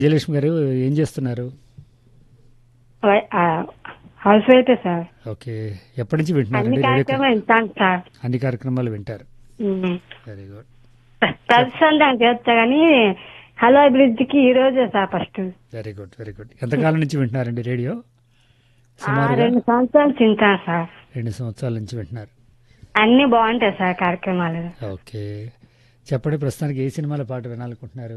విజయలక్ష్మి గారు ఏం చేస్తున్నారు వై- ఆ, హౌస్ వైఫే సార్ ఓకే ఎప్పటి నుంచి అన్ని వింటున్నారండి రేడియో కార్యక్రమాలు వింటాను సార్ అన్ని కార్యక్రమాలు వింటారు ఉమ్. వెరీ గుడ్ ప్రతిసంధానం చేస్తా కానీ హలో అభివృద్ధికి ఈ రోజే sir first very good very good ఎంతకాలం నుంచి వింటున్నారండి రేడియో ఆ, సుమారుగా రెండు సంవత్సరాలు తింటాను సార్ రెండు సంవత్సరాల నుంచి వింటున్నారు అన్ని బాగుంటాయి సార్ కార్యక్రమాలు ఓకే చెప్పండి ప్రస్తుతానికి ఏ సినిమాల పాట వినాలనుకుంటున్నారు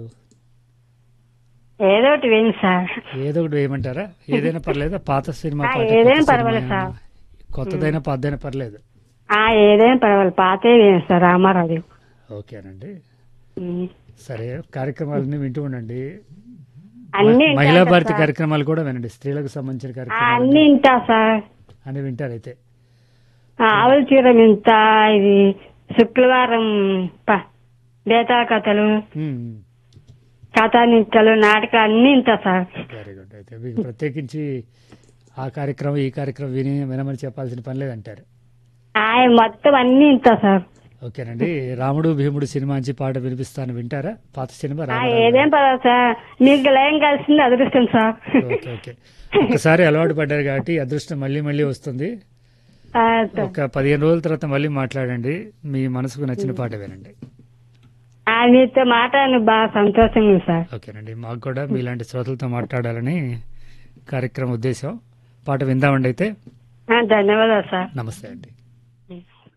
ఏదో ఒకటి వేయండి సార్ ఏదో ఒకటి వేయమంటారా ఏదైనా పర్లేదా పాత సినిమా ఆ, పాట ఏదైనా కొత్త పర్వాలేదు సినిమా, సార్. కొత్తదైనా పాతదైనా పర్లేదు ఆ ఏదైనా పర్వాలేదు పాతే వేయండి సార్ రామారావు ఓకేనండి ఉమ్. సరే కార్యక్రమాలన్నీ వింటూ ఉండండి అన్ని మహిళా వింటాను భారతి సార్. కార్యక్రమాలు కూడా వినండి స్త్రీలకు సంబంధించిన ఆ, కార్యక్రమాలు అన్ని వింటా సార్ అని వింటారైతే ఆ, ఆవుల చీర వింత ఇది శుక్రవారం ప- బేతా కథలు కథా నిత్యాలు నాటకాలు అన్ని వింటా సార్ వెరీ గుడ్ అయితే మీకు ప్రత్యేకించి ఆ కార్యక్రమం ఈ కార్యక్రమం విని వినమని చెప్పాల్సిన పని లేదంటారు ఆయన మొత్తం అన్ని వింటా సార్ ఓకేనండి రాముడు భీముడు సినిమా నుంచి పాట వినిపిస్తాను వింటారా పాత సినిమా ఆ, రామారావు ఏదేం పర్వాలేదు సార్ మీకు లయం కలిసింది అదృష్టం సార్ ఓకే ఓకే ఒకసారి అలవాటు పడ్డారు కాబట్టి అదృష్టం మళ్ళీ మళ్ళీ వస్తుంది ఆ, సార్. ఒక పదిహేను రోజుల తర్వాత మళ్ళీ మాట్లాడండి మీ మనసుకు నచ్చిన పాట వినండి ఆ, మీతో మాట్లాడిన బాగా సంతోషంగా ఉంది సార్ ఓకేనండి మాకు కూడా మీలాంటి శ్రోతలతో మాట్లాడాలని కార్యక్రమం ఉద్దేశం పాట విందామండి అయితే ఆ, ధన్యవాదాలు సార్ నమస్తే అండి